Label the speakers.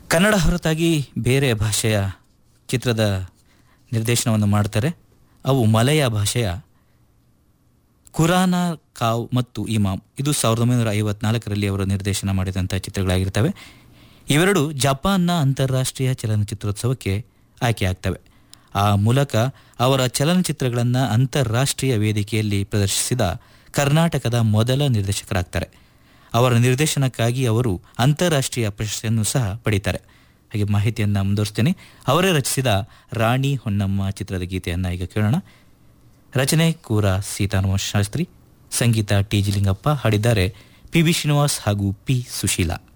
Speaker 1: ಕನ್ನಡ ಹೊರತಾಗಿ ಬೇರೆ ಭಾಷೆಯ ಚಿತ್ರದ ನಿರ್ದೇಶನವನ್ನು ಮಾಡ್ತಾರೆ ಅವು ಮಲಯ ಭಾಷೆಯ ಕುರಾನ ಕಾವ್ ಮತ್ತು ಇಮಾಮ್ ಇದು ಸಾವಿರದ ಒಂಬೈನೂರ ಐವತ್ನಾಲ್ಕರಲ್ಲಿ ಅವರು ನಿರ್ದೇಶನ ಮಾಡಿದಂಥ ಚಿತ್ರಗಳಾಗಿರ್ತವೆ ಇವೆರಡು ಜಪಾನ್ನ ಅಂತಾರಾಷ್ಟ್ರೀಯ ಚಲನಚಿತ್ರೋತ್ಸವಕ್ಕೆ ಆಯ್ಕೆಯಾಗ್ತವೆ ಆ ಮೂಲಕ ಅವರ ಚಲನಚಿತ್ರಗಳನ್ನು ಅಂತಾರಾಷ್ಟ್ರೀಯ ವೇದಿಕೆಯಲ್ಲಿ ಪ್ರದರ್ಶಿಸಿದ ಕರ್ನಾಟಕದ ಮೊದಲ ನಿರ್ದೇಶಕರಾಗ್ತಾರೆ ಅವರ ನಿರ್ದೇಶನಕ್ಕಾಗಿ ಅವರು ಅಂತಾರಾಷ್ಟ್ರೀಯ ಪ್ರಶಸ್ತಿಯನ್ನು ಸಹ ಪಡೀತಾರೆ ಹಾಗೆ ಮಾಹಿತಿಯನ್ನು ಮುಂದುವರಿಸ್ತೇನೆ ಅವರೇ ರಚಿಸಿದ ರಾಣಿ ಹೊನ್ನಮ್ಮ ಚಿತ್ರದ ಗೀತೆಯನ್ನು ಈಗ ಕೇಳೋಣ ರಚನೆ ಕೂರ ಸೀತಾರಾಮ ಶಾಸ್ತ್ರಿ ಸಂಗೀತ ಟಿ ಜಿ ಲಿಂಗಪ್ಪ ಹಾಡಿದ್ದಾರೆ ಪಿ ಬಿ ಶ್ರೀನಿವಾಸ್ ಹಾಗೂ ಪಿ ಸುಶೀಲಾ